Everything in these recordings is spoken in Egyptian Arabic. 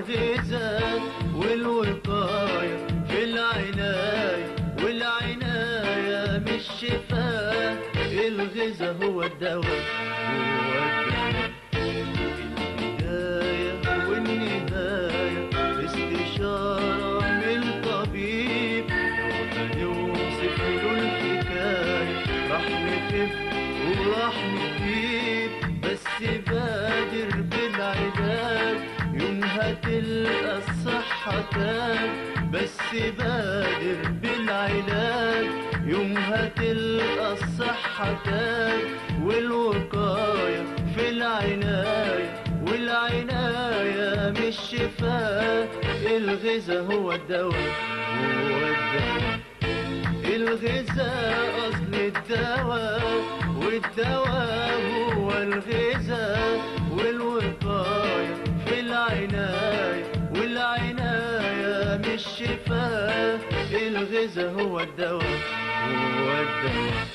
الغذاء والوقاية في العناية والعناية مش شفاء الغذاء هو الدواء هو الدواء البداية والنهاية استشارة من طبيب لو هنوصف له الحكاية راح نخف وراح نطيب بس بادر بالعلاج يومها تلقى الصحة تاج بس بادر بالعلاج يومها تلقى الصحة تاج والوقاية في العناية والعناية مش شفاء الغذاء هو الدواء هو الدواء الغذاء أصل الدواء والدواء هو الغذاء والوقاية في العناية والعناية مش شفاء الغذاء هو الدواء هو الدواء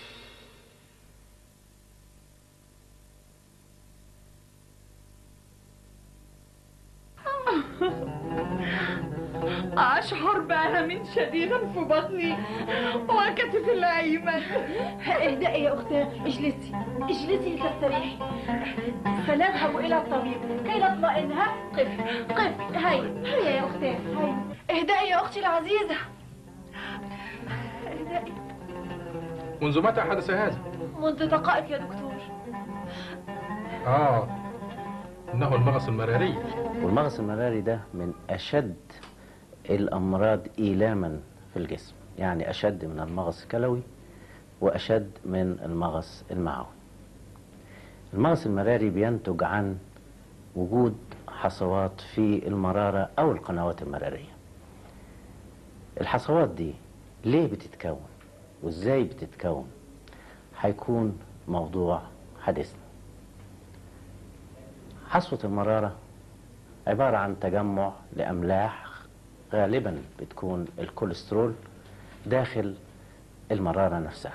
أشعر بألم شديدا في بطني وكتفي الأيمن اهدئي يا أختي اجلسي اجلسي لتستريحي سنذهب إلى الطبيب كي نطمئن ها قف قف هيا هيا يا أختي هيا اهدئي يا أختي العزيزة اهدئي منذ متى حدث هذا؟ منذ دقائق يا دكتور آه إنه المغص المراري والمغص المراري ده من أشد الأمراض إيلاما في الجسم يعني أشد من المغص الكلوي وأشد من المغص المعوي المغص المراري بينتج عن وجود حصوات في المرارة أو القنوات المرارية الحصوات دي ليه بتتكون وإزاي بتتكون هيكون موضوع حديثنا حصوة المرارة عبارة عن تجمع لأملاح غالبا بتكون الكوليسترول داخل المرارة نفسها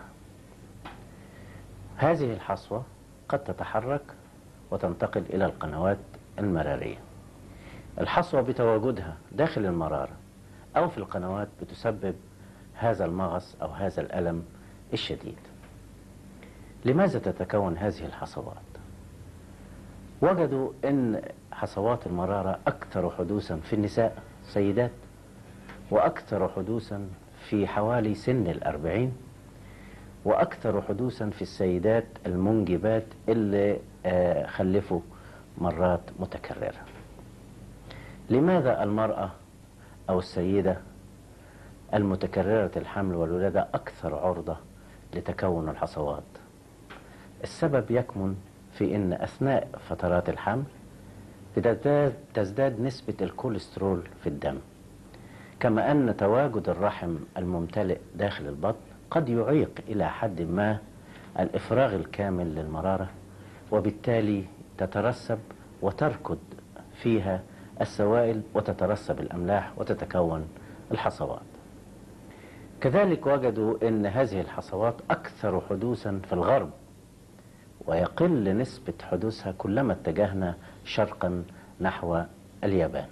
هذه الحصوة قد تتحرك وتنتقل إلى القنوات المرارية الحصوة بتواجدها داخل المرارة أو في القنوات بتسبب هذا المغص أو هذا الألم الشديد لماذا تتكون هذه الحصوات؟ وجدوا أن حصوات المرارة أكثر حدوثا في النساء سيدات وأكثر حدوثا في حوالي سن الأربعين وأكثر حدوثا في السيدات المنجبات اللي آه، خلفوا مرات متكررة لماذا المرأة أو السيدة المتكررة الحمل والولادة أكثر عرضة لتكون الحصوات السبب يكمن في أن أثناء فترات الحمل بتزداد تزداد نسبة الكوليسترول في الدم كما أن تواجد الرحم الممتلئ داخل البطن قد يعيق إلى حد ما الإفراغ الكامل للمرارة وبالتالي تترسب وتركض فيها السوائل وتترسب الأملاح وتتكون الحصوات كذلك وجدوا أن هذه الحصوات أكثر حدوثا في الغرب ويقل نسبة حدوثها كلما اتجهنا شرقا نحو اليابان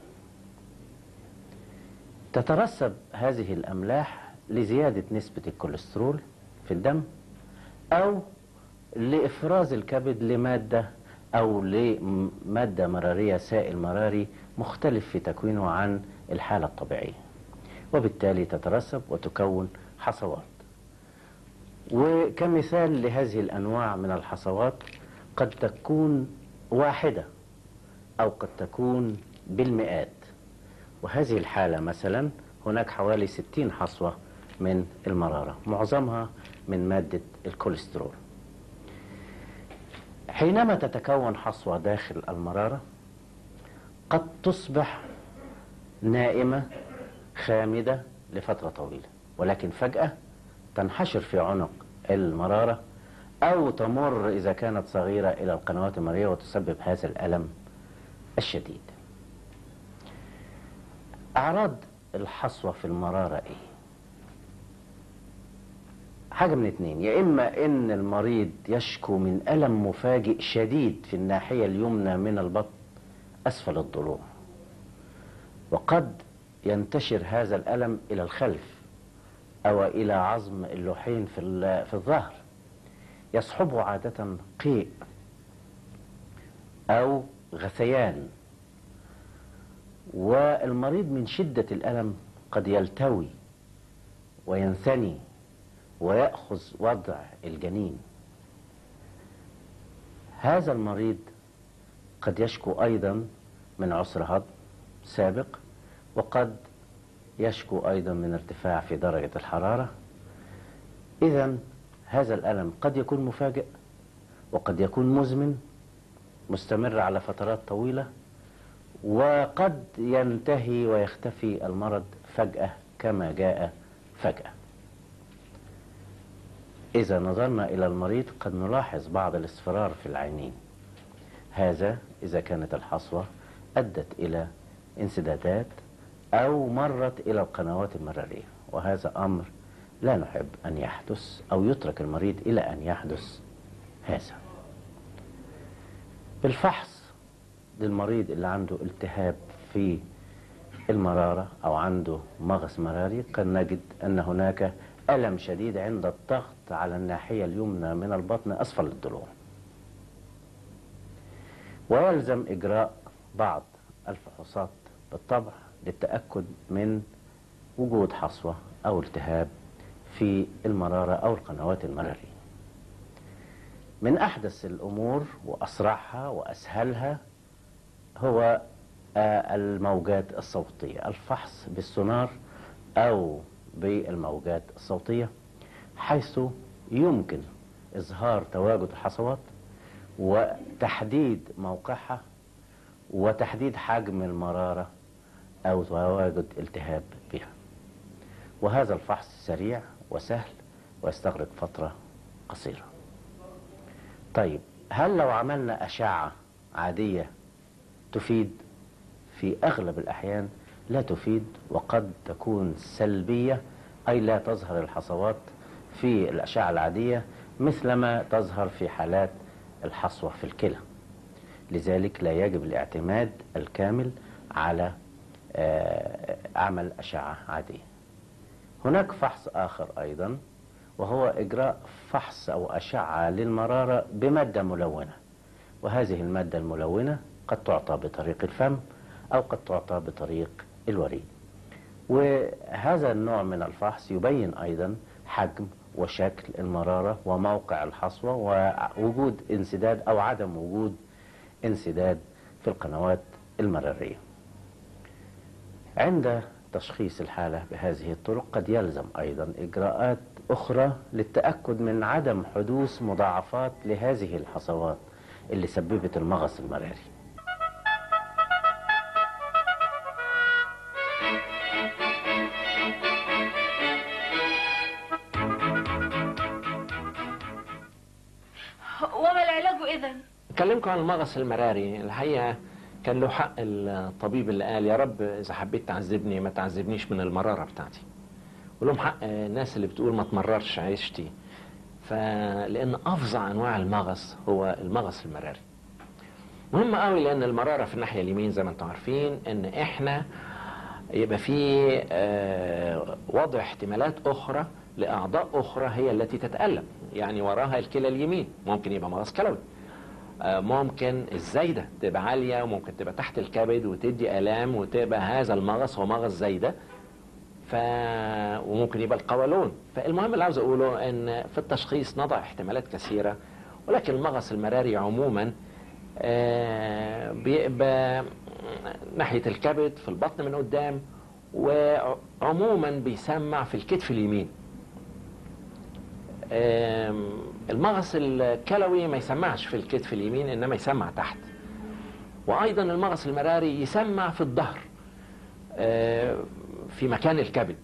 تترسب هذه الأملاح لزيادة نسبة الكوليسترول في الدم أو لإفراز الكبد لمادة أو لمادة مرارية سائل مراري مختلف في تكوينه عن الحالة الطبيعية وبالتالي تترسب وتكون حصوات وكمثال لهذه الأنواع من الحصوات قد تكون واحدة أو قد تكون بالمئات وهذه الحالة مثلا هناك حوالي 60 حصوة من المرارة معظمها من مادة الكوليسترول حينما تتكون حصوة داخل المرارة قد تصبح نائمة خامدة لفترة طويلة ولكن فجأة تنحشر في عنق المرارة أو تمر إذا كانت صغيرة إلى القنوات المرئية وتسبب هذا الألم الشديد أعراض الحصوة في المرارة إيه؟ حاجة من اتنين يا إما إن المريض يشكو من ألم مفاجئ شديد في الناحية اليمنى من البطن أسفل الضلوع وقد ينتشر هذا الألم إلى الخلف أو إلى عظم اللوحين في ال- في الظهر يصحبه عادة قيء أو غثيان والمريض من شدة الألم قد يلتوي وينثني ويأخذ وضع الجنين هذا المريض قد يشكو أيضا من عسر هضم سابق وقد يشكو أيضا من ارتفاع في درجة الحرارة إذا هذا الألم قد يكون مفاجئ وقد يكون مزمن مستمر على فترات طويلة وقد ينتهي ويختفي المرض فجأة كما جاء فجأة إذا نظرنا إلى المريض قد نلاحظ بعض الاصفرار في العينين هذا إذا كانت الحصوة أدت إلى انسدادات أو مرت إلى القنوات المرارية وهذا أمر لا نحب أن يحدث أو يترك المريض إلى أن يحدث هذا بالفحص للمريض اللي عنده التهاب في المرارة أو عنده مغص مراري قد نجد أن هناك ألم شديد عند الضغط على الناحية اليمنى من البطن أسفل الضلوع ويلزم إجراء بعض الفحوصات بالطبع للتأكد من وجود حصوة أو التهاب في المرارة أو القنوات المرارية من أحدث الأمور وأسرعها وأسهلها هو آه، الموجات الصوتية الفحص بالسونار أو بالموجات الصوتية حيث يمكن إظهار تواجد الحصوات وتحديد موقعها وتحديد حجم المرارة أو تواجد التهاب بها وهذا الفحص سريع وسهل ويستغرق فترة قصيرة طيب هل لو عملنا أشعة عادية تفيد في أغلب الأحيان لا تفيد وقد تكون سلبية أي لا تظهر الحصوات في الأشعة العادية مثلما تظهر في حالات الحصوة في الكلى لذلك لا يجب الاعتماد الكامل على آه، عمل أشعة عادية هناك فحص آخر أيضا وهو إجراء فحص أو أشعة للمرارة بمادة ملونة وهذه المادة الملونة قد تعطى بطريق الفم أو قد تعطى بطريق الوريد وهذا النوع من الفحص يبين أيضا حجم وشكل المرارة وموقع الحصوة ووجود انسداد أو عدم وجود انسداد في القنوات المرارية عند تشخيص الحالة بهذه الطرق قد يلزم أيضا إجراءات أخرى للتأكد من عدم حدوث مضاعفات لهذه الحصوات اللي سببت المغص المراري وما العلاج إذا؟ أكلمكم عن المغص المراري الحقيقة كان له حق الطبيب اللي قال يا رب إذا حبيت تعذبني ما تعذبنيش من المرارة بتاعتي ولهم حق الناس اللي بتقول ما تمررش عيشتي فلأن أفظع أنواع المغص هو المغص المراري مهم قوي لأن المرارة في الناحية اليمين زي ما انتم عارفين إن إحنا يبقى في آه، وضع احتمالات أخرى لأعضاء أخرى هي التي تتألم يعني وراها الكلى اليمين ممكن يبقى مغص كلوي آه، ممكن الزايدة تبقى عالية وممكن تبقى تحت الكبد وتدي آلام وتبقى هذا المغص هو مغص زايدة ف... وممكن يبقى القولون فالمهم اللي عاوز أقوله أن في التشخيص نضع احتمالات كثيرة ولكن المغص المراري عموما آه، بيبقى ناحية الكبد في البطن من قدام وعموما بيسمع في الكتف اليمين آم، المغص الكلوي ما يسمعش في الكتف اليمين انما يسمع تحت وايضا المغص المراري يسمع في الظهر آه، في مكان الكبد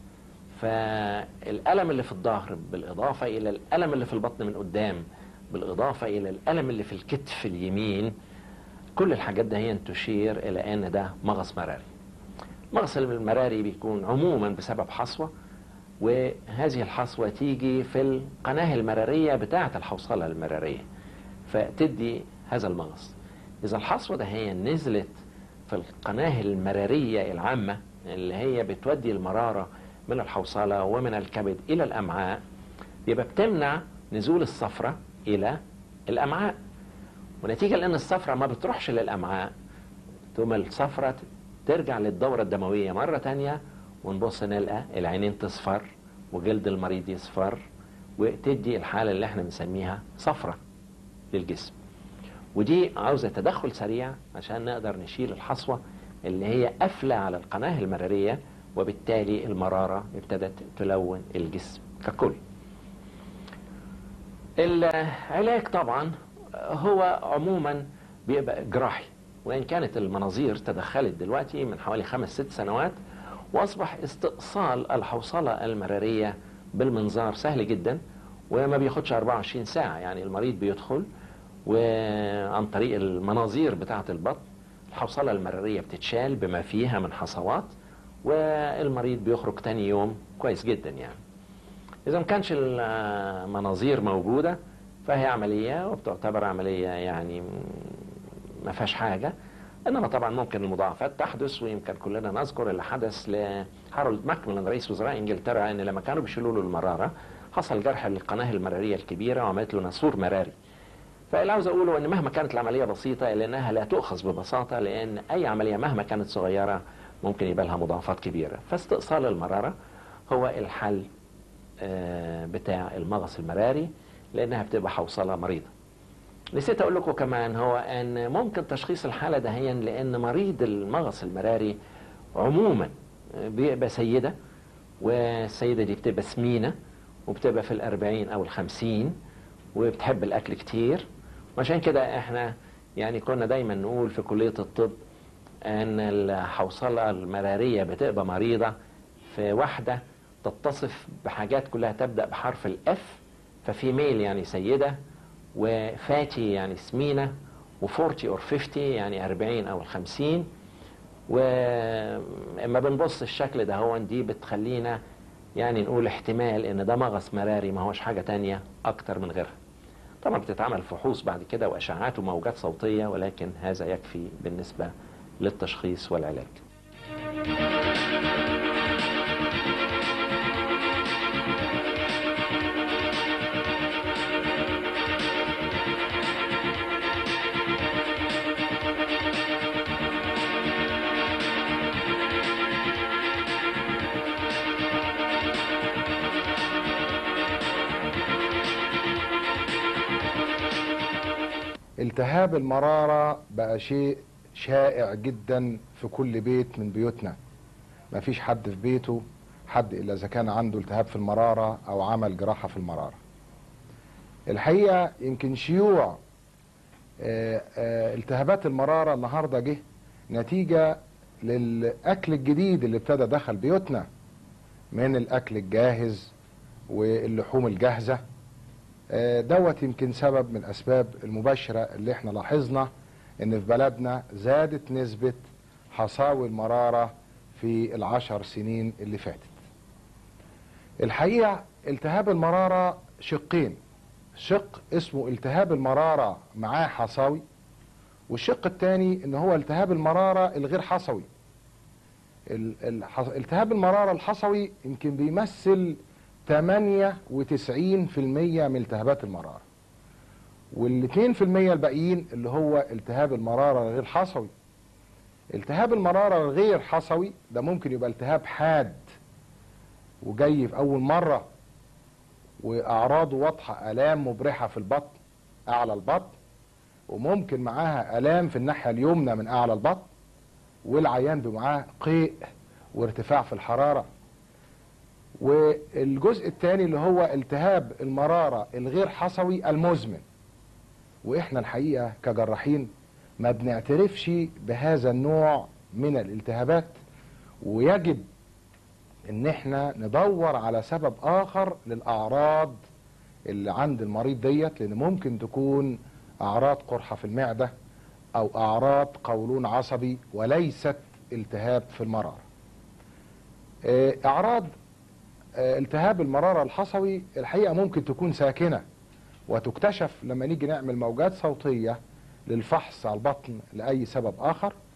فالألم اللي في الظهر بالإضافة إلى الألم اللي في البطن من قدام بالإضافة إلى الألم اللي في الكتف اليمين كل الحاجات ده هي تشير إلى أن ده مغص مراري المغص المراري بيكون عموما بسبب حصوة وهذه الحصوة تيجي في القناة المرارية بتاعة الحوصلة المرارية فتدي هذا المغص إذا الحصوة ده هي نزلت في القناة المرارية العامة اللي هي بتودي المرارة من الحوصلة ومن الكبد إلى الأمعاء يبقى بتمنع نزول الصفرة إلى الأمعاء ونتيجة لأن الصفرة ما بتروحش للأمعاء ثم الصفرة ترجع للدورة الدموية مرة تانية ونبص نلقى العينين تصفر وجلد المريض يصفر وتدي الحالة اللي احنا بنسميها صفرة للجسم ودي عاوزة تدخل سريع عشان نقدر نشيل الحصوة اللي هي قافلة على القناة المرارية وبالتالي المرارة ابتدت تلون الجسم ككل العلاج طبعا هو عموما بيبقى جراحي وإن كانت المناظير تدخلت دلوقتي من حوالي خمس ست سنوات وأصبح استئصال الحوصلة المرارية بالمنظار سهل جدا وما بياخدش 24 ساعة يعني المريض بيدخل وعن طريق المناظير بتاعة البطن الحوصلة المرارية بتتشال بما فيها من حصوات والمريض بيخرج تاني يوم كويس جدا يعني إذا ما كانش المناظير موجودة فهي عملية وبتعتبر عملية يعني ما فيهاش حاجة إنما طبعا ممكن المضاعفات تحدث ويمكن كلنا نذكر اللي حدث لهارولد ماكميلان رئيس وزراء إنجلترا إن لما كانوا بيشيلوا له المرارة حصل جرح للقناة المرارية الكبيرة وعملت له ناسور مراري فاللي عاوز اقوله ان مهما كانت العمليه بسيطه الا انها لا تؤخذ ببساطه لان اي عمليه مهما كانت صغيره ممكن يبقى لها مضاعفات كبيره فاستئصال المراره هو الحل آه، بتاع المغص المراري لانها بتبقى حوصله مريضه نسيت اقول لكم كمان هو ان ممكن تشخيص الحاله دهيا لان مريض المغص المراري عموما بيبقى سيده والسيده دي بتبقى سمينه وبتبقى في الأربعين أو الخمسين وبتحب الأكل كتير وعشان كده احنا يعني كنا دايما نقول في كلية الطب ان الحوصلة المرارية بتبقى مريضة في واحدة تتصف بحاجات كلها تبدأ بحرف الاف ففي ميل يعني سيدة وفاتي يعني سمينة وفورتي اور 50 يعني 40 او 50 واما بنبص الشكل ده هو دي بتخلينا يعني نقول احتمال ان ده مغص مراري ما هوش حاجة تانية اكتر من غيرها طبعا بتتعمل فحوص بعد كده واشعاعات وموجات صوتية ولكن هذا يكفي بالنسبة للتشخيص والعلاج التهاب المرارة بقى شيء شائع جدا في كل بيت من بيوتنا ما فيش حد في بيته حد إلا إذا كان عنده التهاب في المرارة أو عمل جراحة في المرارة الحقيقة يمكن شيوع آه، آه، التهابات المرارة النهاردة جه نتيجة للأكل الجديد اللي ابتدى دخل بيوتنا من الأكل الجاهز واللحوم الجاهزة آه، دوت يمكن سبب من الأسباب المباشرة اللي احنا لاحظنا ان في بلدنا زادت نسبة حصاوي المرارة في العشر سنين اللي فاتت الحقيقة التهاب المرارة شقين شق اسمه التهاب المرارة معاه حصاوي والشق الثاني ان هو التهاب المرارة الغير حصوي ال- الح- التهاب المرارة الحصوي يمكن بيمثل 98% من التهابات المرارة والاثنين في المية الباقيين اللي هو التهاب المرارة الغير حصوي التهاب المرارة الغير حصوي ده ممكن يبقى التهاب حاد وجاي في أول مرة وأعراضه واضحة آلام مبرحة في البطن أعلى البطن وممكن معاها آلام في الناحية اليمنى من أعلى البطن والعيان بيبقى معاه قيء وارتفاع في الحرارة والجزء الثاني اللي هو التهاب المرارة الغير حصوي المزمن واحنا الحقيقة كجراحين ما بنعترفش بهذا النوع من الالتهابات ويجب ان احنا ندور على سبب اخر للاعراض اللي عند المريض ديت لان ممكن تكون اعراض قرحة في المعدة او اعراض قولون عصبي وليست التهاب في المرارة آه، اعراض آه، التهاب المرارة الحصوي الحقيقة ممكن تكون ساكنة وتكتشف لما نيجي نعمل موجات صوتية للفحص على البطن لأي سبب آخر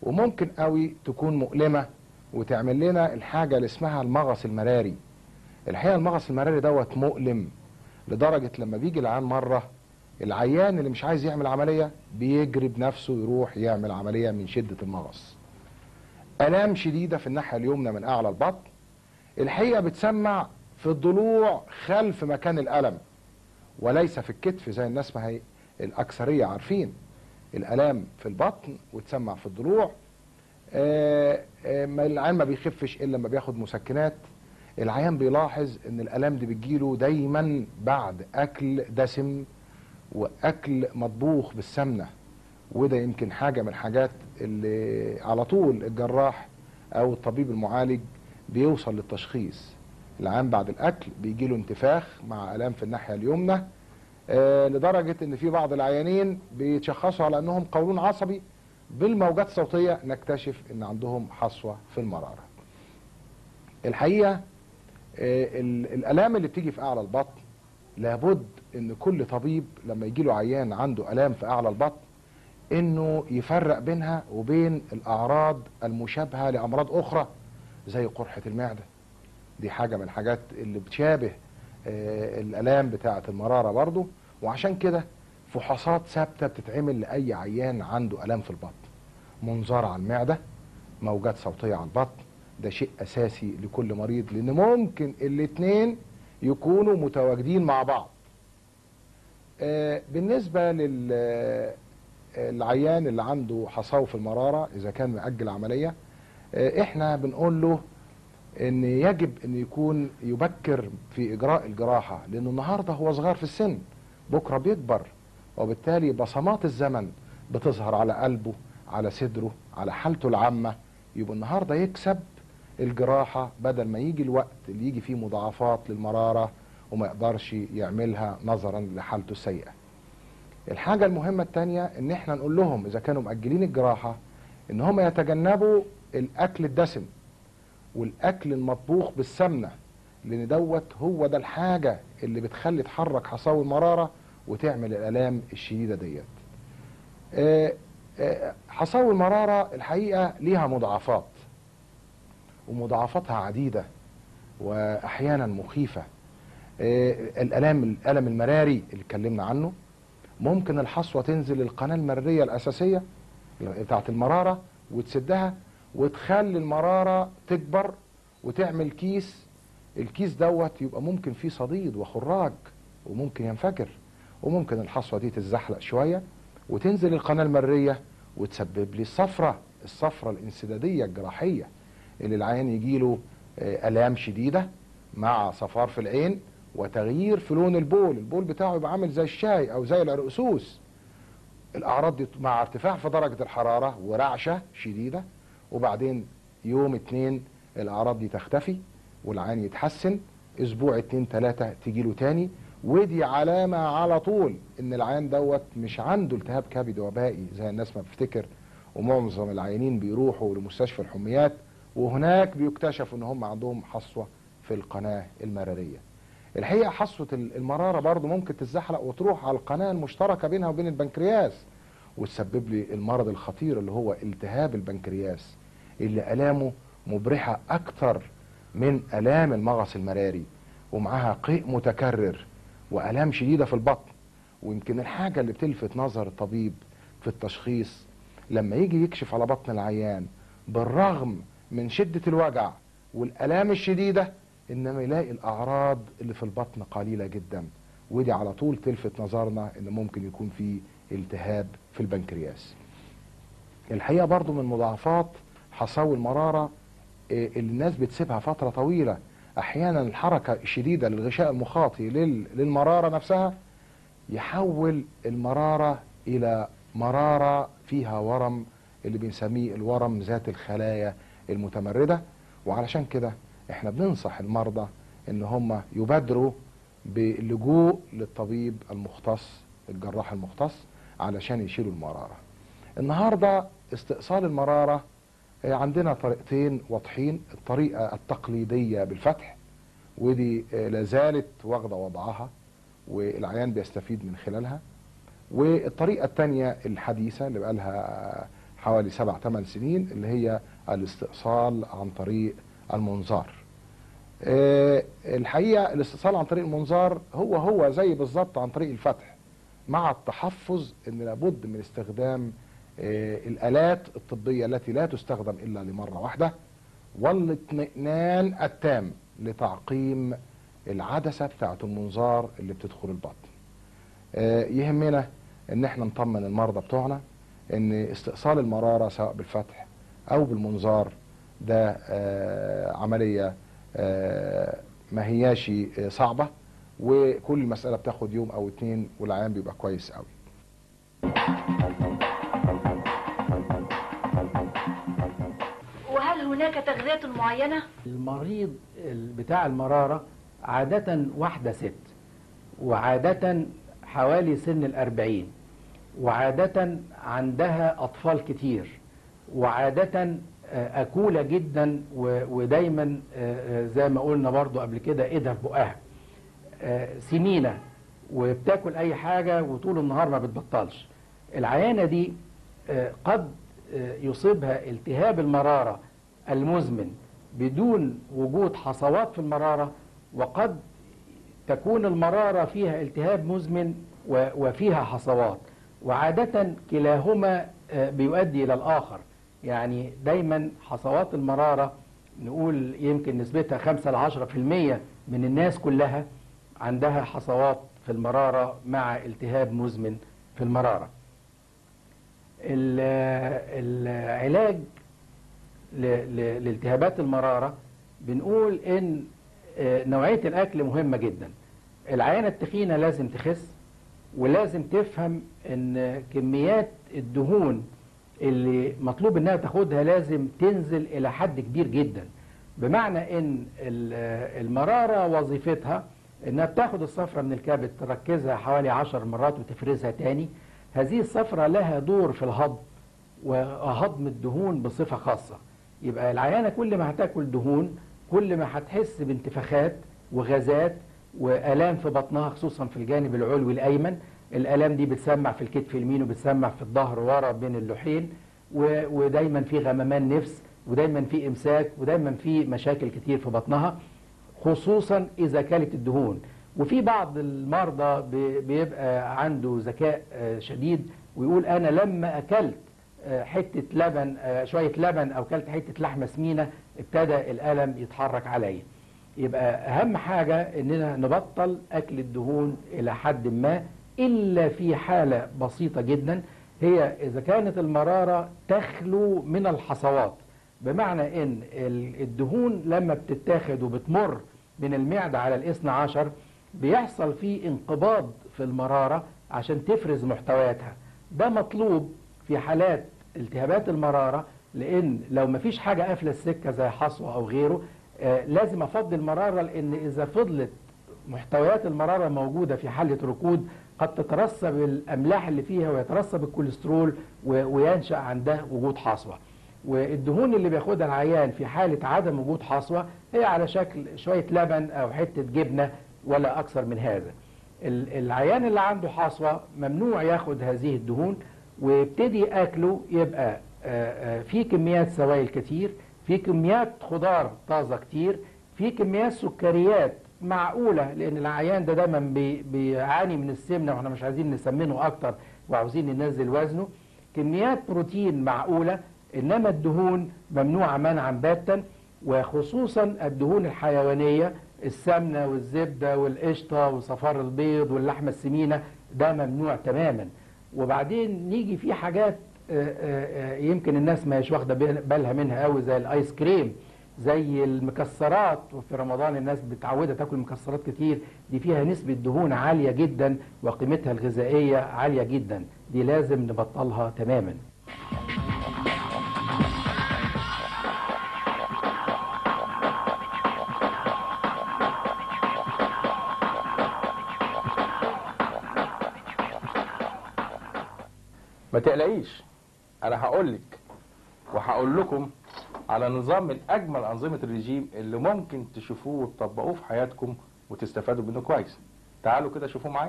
وممكن قوي تكون مؤلمة وتعمل لنا الحاجة اللي اسمها المغص المراري الحقيقة المغص المراري دوت مؤلم لدرجة لما بيجي العيان مرة العيان اللي مش عايز يعمل عملية بيجري بنفسه يروح يعمل عملية من شدة المغص آلام شديدة في الناحية اليمنى من أعلى البطن الحقيقة بتسمع في الضلوع خلف مكان الألم وليس في الكتف زي الناس ما هي الأكثرية عارفين الآلام في البطن وتسمع في الضلوع آه، آه، ما العيان ما بيخفش إلا لما بياخد مسكنات العيان بيلاحظ ان الالام دي بتجيله دايما بعد اكل دسم واكل مطبوخ بالسمنه وده يمكن حاجه من الحاجات اللي على طول الجراح او الطبيب المعالج بيوصل للتشخيص العيان بعد الاكل بيجيله انتفاخ مع الام في الناحيه اليمنى آه لدرجه ان في بعض العيانين بيتشخصوا على انهم قولون عصبي بالموجات الصوتيه نكتشف ان عندهم حصوه في المراره الحقيقه آه، ال- الالام اللي بتيجي في اعلى البطن لابد ان كل طبيب لما يجي له عيان عنده الام في اعلى البطن انه يفرق بينها وبين الاعراض المشابهه لامراض اخرى زي قرحه المعده دي حاجه من الحاجات اللي بتشابه آه، الالام بتاعه المراره برضو وعشان كده فحوصات ثابته بتتعمل لاي عيان عنده الام في البطن منظار على المعده موجات صوتيه على البطن ده شيء اساسي لكل مريض لان ممكن الاثنين يكونوا متواجدين مع بعض آه، بالنسبه للعيان اللي عنده حصاوة في المراره اذا كان مأجل عمليه آه، احنا بنقول له ان يجب ان يكون يبكر في اجراء الجراحه لانه النهارده هو صغير في السن بكره بيكبر وبالتالي بصمات الزمن بتظهر على قلبه على صدره على حالته العامه يبقى النهارده يكسب الجراحه بدل ما يجي الوقت اللي يجي فيه مضاعفات للمراره وما يقدرش يعملها نظرا لحالته السيئه. الحاجه المهمه الثانيه ان احنا نقول لهم اذا كانوا مأجلين الجراحه ان هم يتجنبوا الاكل الدسم والاكل المطبوخ بالسمنه لان دوت هو ده الحاجه اللي بتخلي تحرك حصاوي المراره وتعمل الالام الشديده ديت. آه، آه، حصاوي المراره الحقيقه ليها مضاعفات ومضاعفاتها عديده واحيانا مخيفه. آه، الالام الالم المراري اللي اتكلمنا عنه ممكن الحصوه تنزل القناه المريه الاساسيه بتاعت المراره وتسدها وتخلي المراره تكبر وتعمل كيس الكيس دوت يبقى ممكن فيه صديد وخراج وممكن ينفجر وممكن الحصوه دي تتزحلق شويه وتنزل القناه المريه وتسبب لي الصفرة الصفرة الانسداديه الجراحيه اللي العيان يجيله آه، الام شديده مع صفار في العين وتغيير في لون البول البول بتاعه يبقى عامل زي الشاي او زي العرقسوس الاعراض دي مع ارتفاع في درجه الحراره ورعشه شديده وبعدين يوم اتنين الاعراض دي تختفي والعين يتحسن اسبوع اتنين تلاته تجيله تاني ودي علامه على طول ان العيان دوت مش عنده التهاب كبدي وبائي زي الناس ما بتفتكر ومعظم العيانين بيروحوا لمستشفى الحميات وهناك بيكتشفوا ان هم عندهم حصوه في القناه المراريه الحقيقه حصوه المراره برضو ممكن تتزحلق وتروح على القناه المشتركه بينها وبين البنكرياس وتسبب لي المرض الخطير اللي هو التهاب البنكرياس اللي الامه مبرحه اكتر من الام المغص المراري ومعاها قيء متكرر والام شديده في البطن ويمكن الحاجه اللي بتلفت نظر الطبيب في التشخيص لما يجي يكشف على بطن العيان بالرغم من شده الوجع والالام الشديده انما يلاقي الاعراض اللي في البطن قليله جدا ودي على طول تلفت نظرنا ان ممكن يكون في التهاب في البنكرياس الحقيقه برضو من مضاعفات حصاوي المراره إيه، اللي الناس بتسيبها فتره طويله احيانا الحركه الشديده للغشاء المخاطي لل- للمراره نفسها يحول المراره الى مراره فيها ورم اللي بنسميه الورم ذات الخلايا المتمرده وعلشان كده احنا بننصح المرضى ان هم يبادروا باللجوء للطبيب المختص الجراح المختص علشان يشيلوا المراره النهارده استئصال المراره آه، عندنا طريقتين واضحين الطريقه التقليديه بالفتح ودي آه، لازالت واخده وضعها والعيان بيستفيد من خلالها والطريقه الثانيه الحديثه اللي بقى لها حوالي سبع ثمان سنين اللي هي الاستئصال عن طريق المنظار آه، الحقيقه الاستئصال عن طريق المنظار هو هو زي بالظبط عن طريق الفتح مع التحفظ ان لابد من استخدام آه، الالات الطبيه التي لا تستخدم الا لمره واحده والاطمئنان التام لتعقيم العدسه بتاعه المنظار اللي بتدخل البطن آه، يهمنا ان احنا نطمن المرضى بتوعنا ان استئصال المراره سواء بالفتح او بالمنظار ده آه، عمليه آه، ما هياش آه، صعبه وكل مساله بتاخد يوم او اتنين والعيان بيبقى كويس قوي وهل هناك تغذية معينة؟ المريض بتاع المرارة عادة واحدة ست وعادة حوالي سن الأربعين وعادة عندها أطفال كتير وعادة آه، أكولة جدا و- ودايما آه، آه، زي ما قلنا برضو قبل كده إيدها في بقها آه، سمينة وبتاكل أي حاجة وطول النهار ما بتبطلش العيانة دي آه، قد آه، يصيبها التهاب المرارة المزمن بدون وجود حصوات في المرارة وقد تكون المرارة فيها التهاب مزمن و- وفيها حصوات وعادة كلاهما آه، بيؤدي إلى الآخر يعني دايما حصوات المرارة نقول يمكن نسبتها 5 ل 10% من الناس كلها عندها حصوات في المرارة مع التهاب مزمن في المرارة ال- العلاج ل- ل- لالتهابات المرارة بنقول ان آه، نوعية الاكل مهمة جدا العيانة التخينة لازم تخس ولازم تفهم ان كميات الدهون اللي مطلوب انها تاخدها لازم تنزل الى حد كبير جدا بمعنى ان ال- آه، المرارة وظيفتها انها بتاخد الصفرة من الكبد تركزها حوالي عشر مرات وتفرزها تاني هذه الصفرة لها دور في الهضم وهضم الدهون بصفة خاصة يبقى العيانة كل ما هتاكل دهون كل ما هتحس بانتفاخات وغازات وآلام في بطنها خصوصا في الجانب العلوي الأيمن الآلام دي بتسمع في الكتف اليمين وبتسمع في الظهر ورا بين اللحين و- ودايما في غممان نفس ودايما في إمساك ودايما في مشاكل كتير في بطنها خصوصا إذا كلت الدهون وفي بعض المرضى بي- بيبقى عنده ذكاء آه، شديد ويقول أنا لما أكلت آه، حتة لبن آه، شوية لبن أو كلت حتة لحمة سمينة ابتدى الألم يتحرك عليا يبقى أهم حاجة إننا نبطل أكل الدهون إلى حد ما إلا في حالة بسيطة جدا هي إذا كانت المرارة تخلو من الحصوات بمعنى إن ال- الدهون لما بتتاخد وبتمر من المعدة على الاثنى عشر بيحصل فيه انقباض في المرارة عشان تفرز محتوياتها ده مطلوب في حالات التهابات المرارة لأن لو مفيش حاجة قافلة السكة زي حصوة أو غيره آه، لازم أفضي المرارة لأن إذا فضلت محتويات المرارة موجودة في حالة ركود قد تترسب الأملاح اللي فيها ويترسب الكوليسترول و- وينشأ عندها وجود حصوة والدهون اللي بياخدها العيان في حالة عدم وجود حصوة هي على شكل شوية لبن أو حتة جبنة ولا أكثر من هذا ال- العيان اللي عنده حصوة ممنوع ياخد هذه الدهون ويبتدي أكله يبقى آه، آه، في كميات سوائل كتير في كميات خضار طازة كتير في كميات سكريات معقولة لأن العيان ده دايما بي- بيعاني من السمنة واحنا مش عايزين نسمنه أكتر وعاوزين ننزل وزنه كميات بروتين معقولة إنما الدهون ممنوعة منعا باتا وخصوصا الدهون الحيوانية السمنة والزبدة والقشطة وصفار البيض واللحمة السمينة ده ممنوع تماما وبعدين نيجي في حاجات آه، آه، آه، يمكن الناس ما هيش واخده بال- بالها منها قوي زي الايس كريم زي المكسرات وفي رمضان الناس متعوده تاكل مكسرات كتير دي فيها نسبه دهون عاليه جدا وقيمتها الغذائيه عاليه جدا دي لازم نبطلها تماما ما تقلقيش انا هقول لك وهقول لكم على نظام من اجمل انظمه الرجيم اللي ممكن تشوفوه وتطبقوه في حياتكم وتستفادوا منه كويس تعالوا كده شوفوا معايا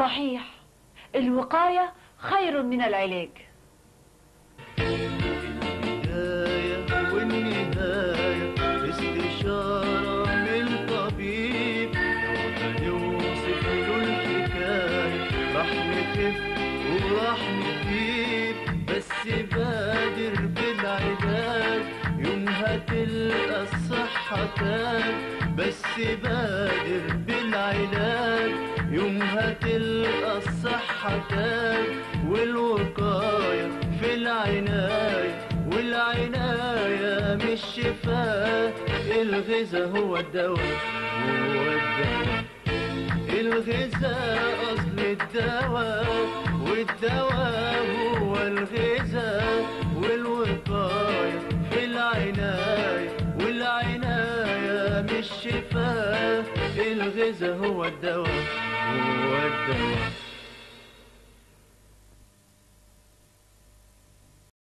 صحيح الوقاية خير من العلاج البداية والنهاية استشارة من طبيب لو هنوصف له الحكاية راح نخف وراح نجيب بس بادر بالعلاج يومها تلقى الصحة تاج بس بادر بالعلاج يومها تلقى الصحة تاج والوقاية في العناية والعناية مش شفاء الغذاء هو الدواء هو الدواء الغذاء أصل الدواء والدواء هو الغذاء والوقاية في العناية والعناية مش شفاء الغذاء هو الدواء هو الدواء